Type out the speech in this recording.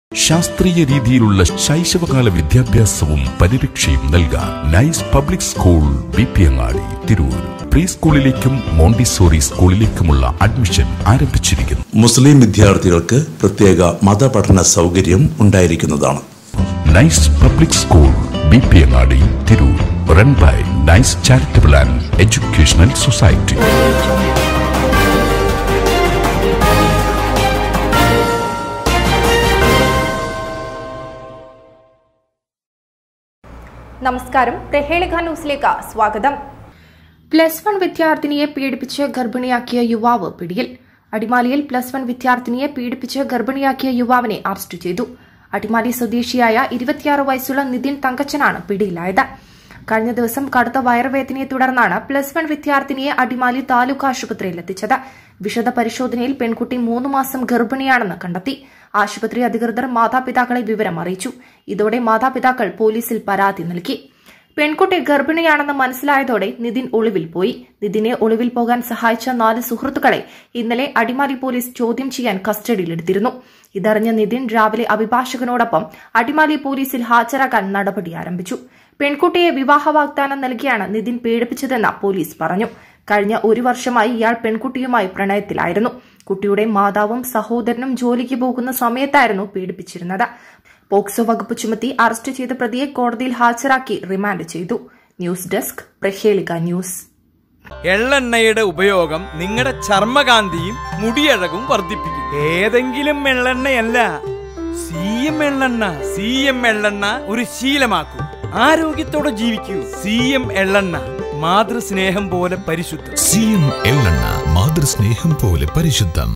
ശാസ്ത്രീയ രീതിയിലുള്ള ശൈശവകാല വിദ്യാഭ്യാസവും പരിരക്ഷയും നൽകാൻ nice public school B P Angadi Tirur pre സ്കൂളിലേക്കും മോണ്ടിസോറി സ്കൂളിലേക്കുമുള്ള അഡ്മിഷൻ ആരംഭിച്ചിരിക്കുന്നു മുസ്ലിം വിദ്യാർത്ഥികൾക്ക് പ്രത്യേക മതപഠന സൗകര്യം ഉണ്ടായിരിക്കുന്നതാണ് nice public school B P Angadi Tirur run by nice charitable and educational society നമസ്കാരം പ്രഹേളിക ന്യൂസിലേക്ക് സ്വാഗതം പ്ലസ് വൺ വിദ്യാർത്ഥിനിയെ പീഡിപ്പിച്ച് ഗർഭിണിയാക്കിയ യുവാവ് പിടിയിൽ അടിമാലിയിൽ പ്ലസ് വൺ വിദ്യാർത്ഥിനിയെ പീഡിപ്പിച്ച് ഗർഭിണിയാക്കിയ യുവാവിനെ അറസ്റ്റ് ചെയ്തു അടിമാലി സ്വദേശിയായ ഇരുപത്തിയാറ് വയസ്സുള്ള നിതിൻ തങ്കച്ചനാണ് പിടിയിലായത് കഴിഞ്ഞ ദിവസം കടുത്ത വയറുവേദനയെ തുടർന്നാണ് പ്ലസ് വൺ വിദ്യാർത്ഥിനിയെ അടിമാലി താലൂക്ക് ആശുപത്രിയിൽ എത്തിച്ചത് വിശദ പരിശോധനയിൽ പെൺകുട്ടി മൂന്ന് മാസം ഗർഭിണിയാണെന്ന് കണ്ടെത്തി ആശുപത്രി അധികൃതർ മാതാപിതാക്കളെ വിവരം അറിയിച്ചു ഇതോടെ മാതാപിതാക്കൾ പോലീസിൽ പരാതി നൽകി പെൺകുട്ടി ഗർഭിണിയാണെന്ന് മനസ്സിലായതോടെ നിതിൻ ഒളിവിൽ പോയി നിതിനെ ഒളിവിൽ പോകാൻ സഹായിച്ച നാല് സുഹൃത്തുക്കളെ ഇന്നലെ അടിമാലി പോലീസ് ചോദ്യം ചെയ്യാൻ കസ്റ്റഡിയിലെടുത്തിരുന്നു ഇതറിഞ്ഞ നിതിൻ രാവിലെ അഭിഭാഷകനോടൊപ്പം അടിമാലി പോലീസിൽ ഹാജരാക്കാൻ നടപടി ആരംഭിച്ചു പെൺകുട്ടിയെ വിവാഹ വാഗ്ദാനം നൽകിയാണ് നിതിൻ പീഡിപ്പിച്ചതെന്ന് പോലീസ് പറഞ്ഞു കഴിഞ്ഞ ഒരു വർഷമായി ഇയാൾ പെൺകുട്ടിയുമായി പ്രണയത്തിലായിരുന്നു കുട്ടിയുടെ മാതാവും സഹോദരനും ജോലിക്ക് പോകുന്ന സമയത്തായിരുന്നു പീഡിപ്പിച്ചിരുന്നത് പോക്സോ വകുപ്പ് ചുമത്തി അറസ്റ്റ് ചെയ്ത പ്രതിയെ കോടതിയിൽ ഹാജരാക്കി റിമാൻഡ് ചെയ്തു ന്യൂസ് ഡെസ്ക് പ്രഹേളിക ന്യൂസ് എള്ളെണ്ണയുടെ ഉപയോഗം നിങ്ങളുടെ ചർമ്മകാന്തിയും മുടിയഴകും വർദ്ധിപ്പിക്കും ഏതെങ്കിലും എള്ളെണ്ണയല്ല സി എം എള്ളെണ്ണ സി എം എള്ളെണ്ണ ഒരു ശീലമാക്കൂ ആരോഗ്യത്തോടെ ജീവിക്കൂ സി എം എള്ളെണ്ണ മാതൃസ്നേഹം പോലെ പരിശുദ്ധം സി എം എള്ളെണ്ണ മാതൃസ്നേഹം പോലെ പരിശുദ്ധം